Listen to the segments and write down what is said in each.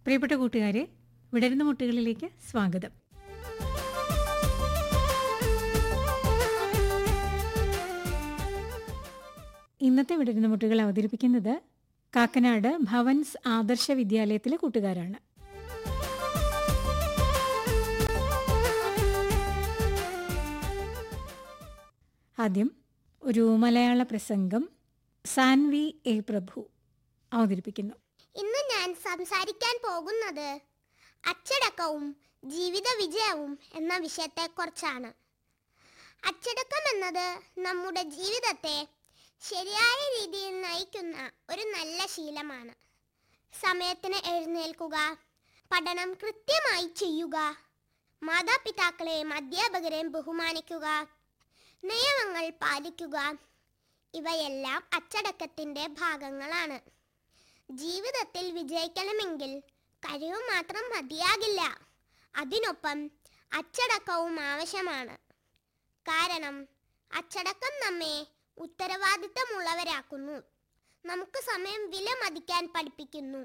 പ്രിയപ്പെട്ട കൂട്ടുകാരെ വിടരുന്ന മുട്ടുകളിലേക്ക് സ്വാഗതം ഇന്നത്തെ വിടരുന്ന മുട്ടുകൾ അവതരിപ്പിക്കുന്നത് കാക്കനാട് ഭവൻസ് ആദർശ വിദ്യാലയത്തിലെ കൂട്ടുകാരാണ് ആദ്യം ഒരു മലയാള പ്രസംഗം സാൻവി എ പ്രഭു അവതരിപ്പിക്കുന്നു ഇന്ന് ഞാൻ സംസാരിക്കാൻ പോകുന്നത് അച്ചടക്കവും ജീവിത വിജയവും എന്ന വിഷയത്തെക്കുറിച്ചാണ് അച്ചടക്കം എന്നത് നമ്മുടെ ജീവിതത്തെ ശരിയായ രീതിയിൽ നയിക്കുന്ന ഒരു നല്ല ശീലമാണ് സമയത്തിന് എഴുന്നേൽക്കുക പഠനം കൃത്യമായി ചെയ്യുക മാതാപിതാക്കളെയും അധ്യാപകരെയും ബഹുമാനിക്കുക നിയമങ്ങൾ പാലിക്കുക ഇവയെല്ലാം അച്ചടക്കത്തിൻ്റെ ഭാഗങ്ങളാണ് ജീവിതത്തിൽ വിജയിക്കണമെങ്കിൽ കഴിവ് മാത്രം മതിയാകില്ല അതിനൊപ്പം അച്ചടക്കവും ആവശ്യമാണ് കാരണം അച്ചടക്കം നമ്മെ ഉത്തരവാദിത്തമുള്ളവരാക്കുന്നു നമുക്ക് സമയം വിലമതിക്കാൻ പഠിപ്പിക്കുന്നു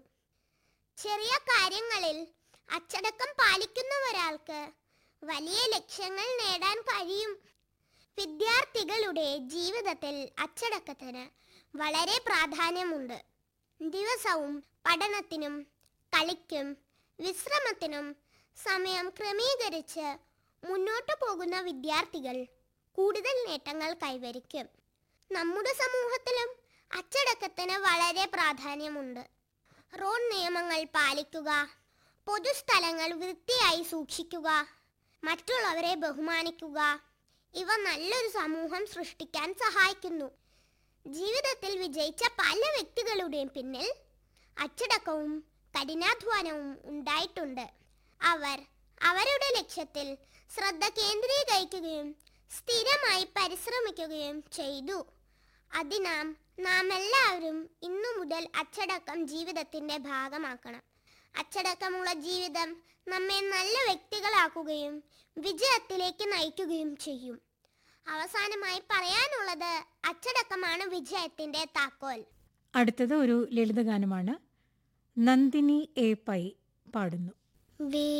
ചെറിയ കാര്യങ്ങളിൽ അച്ചടക്കം പാലിക്കുന്ന ഒരാൾക്ക് വലിയ ലക്ഷ്യങ്ങൾ നേടാൻ കഴിയും വിദ്യാർത്ഥികളുടെ ജീവിതത്തിൽ അച്ചടക്കത്തിന് വളരെ പ്രാധാന്യമുണ്ട് ദിവസവും പഠനത്തിനും കളിക്കും വിശ്രമത്തിനും സമയം ക്രമീകരിച്ച് മുന്നോട്ടു പോകുന്ന വിദ്യാർത്ഥികൾ കൂടുതൽ നേട്ടങ്ങൾ കൈവരിക്കും നമ്മുടെ സമൂഹത്തിലും അച്ചടക്കത്തിന് വളരെ പ്രാധാന്യമുണ്ട് റോഡ് നിയമങ്ങൾ പാലിക്കുക പൊതുസ്ഥലങ്ങൾ വൃത്തിയായി സൂക്ഷിക്കുക മറ്റുള്ളവരെ ബഹുമാനിക്കുക ഇവ നല്ലൊരു സമൂഹം സൃഷ്ടിക്കാൻ സഹായിക്കുന്നു ജീവിതത്തിൽ വിജയിച്ച പല വ്യക്തികളുടെയും പിന്നിൽ അച്ചടക്കവും കഠിനാധ്വാനവും ഉണ്ടായിട്ടുണ്ട് അവർ അവരുടെ ലക്ഷ്യത്തിൽ ശ്രദ്ധ കേന്ദ്രീകരിക്കുകയും സ്ഥിരമായി പരിശ്രമിക്കുകയും ചെയ്തു അതിനാം നാം എല്ലാവരും ഇന്നു മുതൽ അച്ചടക്കം ജീവിതത്തിന്റെ ഭാഗമാക്കണം അച്ചടക്കമുള്ള ജീവിതം നമ്മെ നല്ല വ്യക്തികളാക്കുകയും വിജയത്തിലേക്ക് നയിക്കുകയും ചെയ്യും അവസാനമായി പറയാനുള്ളത് അച്ചടക്കമാണ് വിജയത്തിന്റെ താക്കോൽ അടുത്തത് ഒരു ലളിതഗാനമാണ് നന്ദിനി എ പൈ പാടുന്നു വേ